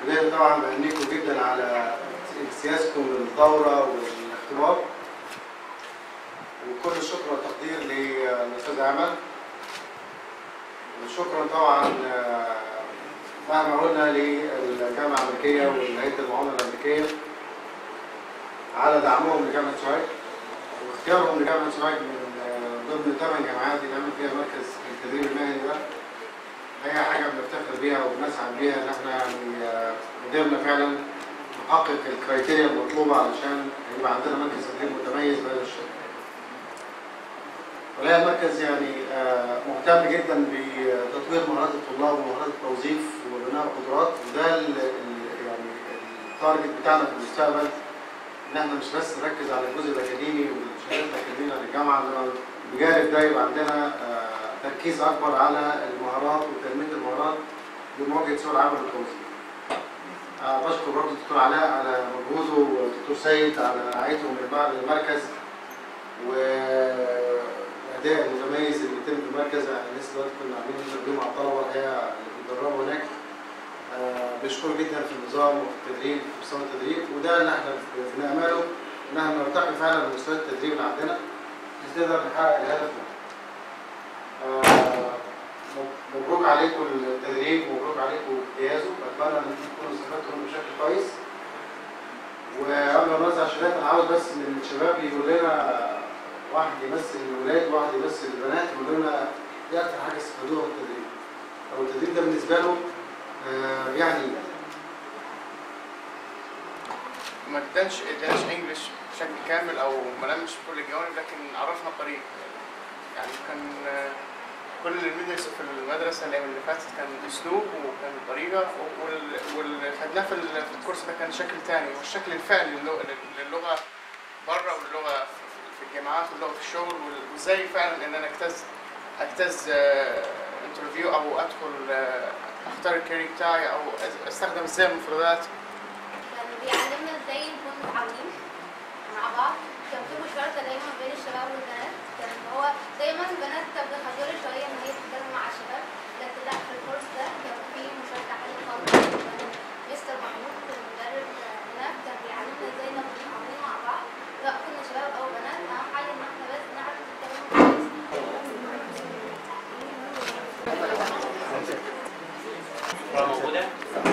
بداية طبعا بهنيكم جدا على سياستكم للدورة والاختبار وكل الشكر والتقدير للأستاذ أمل وشكرا طبعا آه، مهما قلنا للجامعة الأمريكية وهيئة المعاونة الأمريكية على دعمهم لجامعة سوهاج واختيارهم لجامعة سوهاج من آه، ضمن ثمان جامعات اللي نعمل فيها مركز التدريب المهني ده هي حاجة بنفتخر بيها وبنسعد بيها إن إحنا يعني آه، قدرنا فعلا نحقق الكرايتيريا المطلوبة علشان يبقى عندنا مركز تدريب متميز بهذا الشكل. ولا المركز يعني آه، مهتم جدا بتطوير مهارات الطلاب ومهارات التوظيف وبناء القدرات وده ال- ال- يعني التارجت بتاعنا في المستقبل ان احنا مش بس نركز على الجزء الاكاديمي والشهادات الاكاديميه للجامعه انما بجانب ده يبقى عندنا آه، تركيز اكبر على المهارات وتنميه المهارات لمواجهه سوق العمل والتوظيف. آه، بشكر برضه الدكتور علاء على مجهوده والدكتور سيد على رعايتهم للمع- للمركز والاداء المتميز اللي بيتم في المركز يعني لسه دلوقتي كنا عاملين انترفيو مع الطلبه الحقيقه اللي بيتدربوا هناك آه، بيشكروا جدا في النظام وفي التدريب في مستوى التدريب وده اللي احنا بنعمله ان احنا نرتقي فعلا بمستوى التدريب اللي عندنا بحيث نقدر نحقق الهدف ده. آه، مبروك عليكم التدريب ومبروك عليكم اجتيازه اتمنى ان انتم تكونوا استفدتوا منه بشكل كويس وقبل ما نوزع الشهادات انا عاوز بس ان الشباب يقول لنا واحد يمثل الولاد وواحد يمثل البنات يقول لنا ايه اكتر حاجه استفادوها من التدريب او التدريب ده بالنسبه له آه، يعني إيه؟ ما ادانش اداناش انجلش بشكل كامل او ما لمش كل الجوانب لكن عرفنا الطريق يعني كان آه، كل الميدرس في المدرسه الايام اللي فاتت كان اسلوب وكان طريقه وال- واللي خدناه في ال- في الكورس ده كان شكل تاني والشكل الفعلي للغه للغه بره واللغه في- في الجامعات واللغه في الشغل وال- وازاي فعلا ان انا اجتاز اجتاز انترفيو او ادخل آه، اختار الكارير بتاعي او أز- استخدم ازاي المفردات كان بيعلمنا ازاي نكون متعاونين مع بعض كان في مشاركه دايما بين الشباب والبنات كان هو دايما البنات كانت بتخجل شويه ان هي تتكلم مع الشباب لكن لا في الكورس ده كان في مشاركه عاليه خالص كان مستر محمود المدرب هناك كان بيعلمنا ازاي نبقى متعاونين مع بعض سواء كنا شباب او بنات اهم حاجه ان احنا بس نعرف نتكلم كويس موجودة